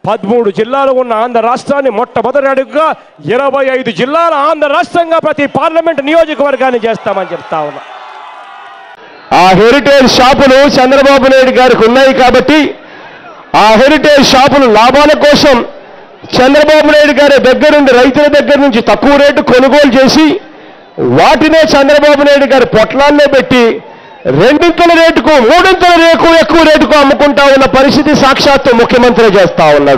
పదమూడు జిల్లాలు ఉన్న ఆంధ్ర రాష్ట్రాన్ని మొట్టమొదటి అడుగుగా ఇరవై ఐదు జిల్లాల ఆంధ్ర రాష్ట్రంగా ప్రతి పార్లమెంట్ నియోజకవర్గాన్ని చేస్తామని చెప్తా ఉన్నా ఆ హెరిటేజ్ షాపులు చంద్రబాబు నాయుడు గారికి ఉన్నాయి కాబట్టి ఆ హెరిటేజ్ షాపులు లాభాల కోసం చంద్రబాబు నాయుడు గారి దగ్గరుండి రైతుల దగ్గర నుంచి తక్కువ రేటు కొనుగోలు చేసి వాటినే చంద్రబాబు నాయుడు గారి పొట్లాల్లో పెట్టి రెండింతల రేటుకు మూడింతల రేటు ఎక్కువ రేటుకు అమ్ముకుంటా ఉన్న పరిస్థితి సాక్షాత్తు ముఖ్యమంత్రి చేస్తా ఉన్నాడు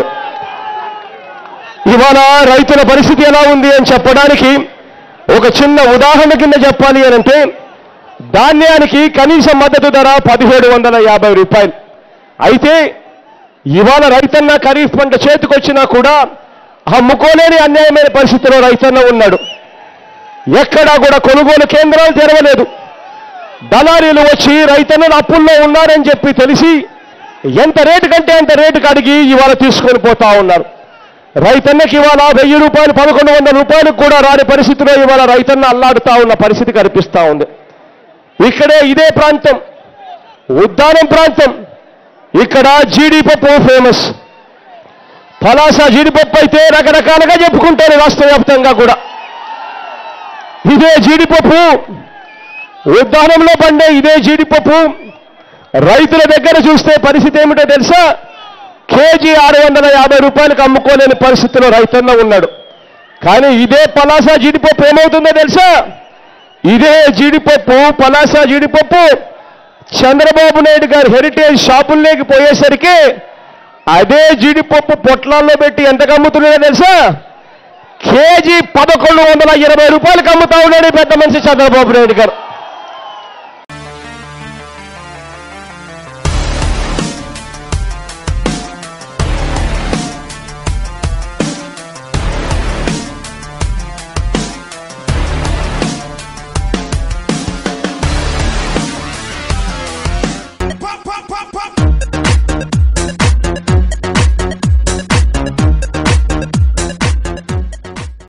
ఇవాళ రైతుల పరిస్థితి ఎలా ఉంది అని చెప్పడానికి ఒక చిన్న ఉదాహరణ కింద చెప్పాలి అని అంటే ధాన్యానికి కనీస మద్దతు ధర పదిహేడు వందల యాభై రూపాయలు అయితే ఇవాళ రైతన్న ఖరీఫ్ పంట చేతికొచ్చినా కూడా అమ్ముకోలేని అన్యాయమైన పరిస్థితిలో రైతన్న ఉన్నాడు ఎక్కడా కూడా కొనుగోలు కేంద్రాలు తెరవలేదు దళారీలు వచ్చి రైతన్నలు అప్పుల్లో ఉన్నారని చెప్పి తెలిసి ఎంత రేటు కంటే అంత రేటుకి అడిగి ఇవాళ తీసుకొని పోతా ఉన్నారు రైతన్నకి ఇవాళ వెయ్యి రూపాయలు పదకొండు వందల రూపాయలకు కూడా రాని పరిస్థితిలో ఇవాళ రైతన్న అల్లాడుతా ఉన్న పరిస్థితి కనిపిస్తా ఉంది ఇక్కడే ఇదే ప్రాంతం ఉద్దానం ప్రాంతం ఇక్కడ జీడిపప్పు ఫేమస్ పలాస జీడిపప్పు అయితే రకరకాలుగా చెప్పుకుంటారు రాష్ట్ర వ్యాప్తంగా కూడా ఇదే జీడిపప్పు ఉద్దానంలో పండే ఇదే జీడిపప్పు రైతుల దగ్గర చూస్తే పరిస్థితి ఏమిటో తెలుసా కేజీ ఆరు వందల యాభై రూపాయలకు అమ్ముకోలేని పరిస్థితిలో రైతన్న ఉన్నాడు కానీ ఇదే పలాస జీడిపప్పు ఏమవుతుందో తెలుసా ఇదే జీడిపప్పు పలాస జీడిపప్పు చంద్రబాబు నాయుడు గారి హెరిటేజ్ షాపుల్లోకి పోయేసరికి అదే జీడిపప్పు పొట్లాల్లో పెట్టి ఎంతకు అమ్ముతున్నాడో తెలుసా కేజీ పదకొండు వందల ఇరవై రూపాయలకు అమ్ముతా ఉన్నాడు ఈ పెద్ద మనిషి చంద్రబాబు నాయుడు గారు